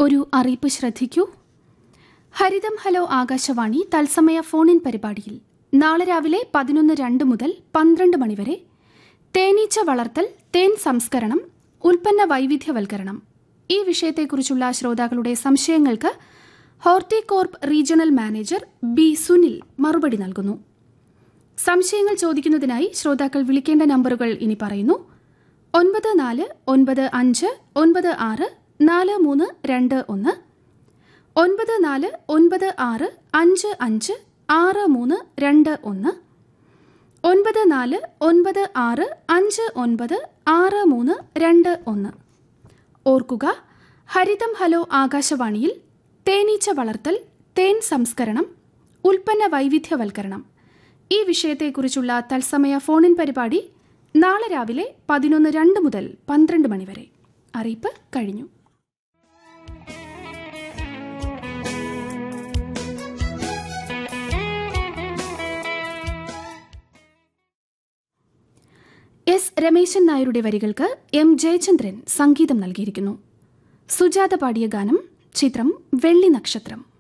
ഒരു അറിയിപ്പ് ശ്രദ്ധിക്കൂ ഹരിതം ഹലോ ആകാശവാണി തത്സമയ ഫോൺ ഇൻ പരിപാടിയിൽ നാളെ രാവിലെ പതിനൊന്ന് രണ്ട് മുതൽ പന്ത്രണ്ട് മണിവരെ തേനീച്ച വളർത്തൽ തേൻ സംസ്കരണം ഉൽപ്പന്ന വൈവിധ്യവൽക്കരണം ഈ വിഷയത്തെക്കുറിച്ചുള്ള ശ്രോതാക്കളുടെ സംശയങ്ങൾക്ക് Horticorp regional manager B Sunil മറുപടി നൽകുന്നു സംശയങ്ങൾ ചോദിക്കുന്നതിനായി ശ്രോതാക്കൾ വിളിക്കേണ്ട നമ്പറുകൾ ഇനി പറയുന്നു ഒൻപത് നാല് ഒൻപത് അഞ്ച് ഒൻപത് ആറ് നാല് മൂന്ന് രണ്ട് ഒന്ന് ഒൻപത് നാല് ഒൻപത് ആറ് അഞ്ച് അഞ്ച് ആറ് മൂന്ന് രണ്ട് ഒന്ന് ഒൻപത് നാല് ഒൻപത് ആറ് അഞ്ച് ഒൻപത് ആറ് മൂന്ന് രണ്ട് ഒന്ന് ഓർക്കുക ഹരിതം ഹലോ ആകാശവാണിയിൽ തേനീച്ച വളർത്തൽ തേൻ സംസ്കരണം ഉൽപ്പന്ന വൈവിധ്യവൽക്കരണം ഈ വിഷയത്തെക്കുറിച്ചുള്ള തത്സമയ ഫോണിൻ പരിപാടി നാളെ രാവിലെ പതിനൊന്ന് രണ്ട് മുതൽ പന്ത്രണ്ട് മണിവരെ അറിയിപ്പ് കഴിഞ്ഞു എസ് രമേശൻ നായരുടെ വരികൾക്ക് എം ജയചന്ദ്രൻ സംഗീതം നൽകിയിരിക്കുന്നു സുജാത പാടിയ ഗാനം ചിത്രം വെള്ളി നക്ഷത്രം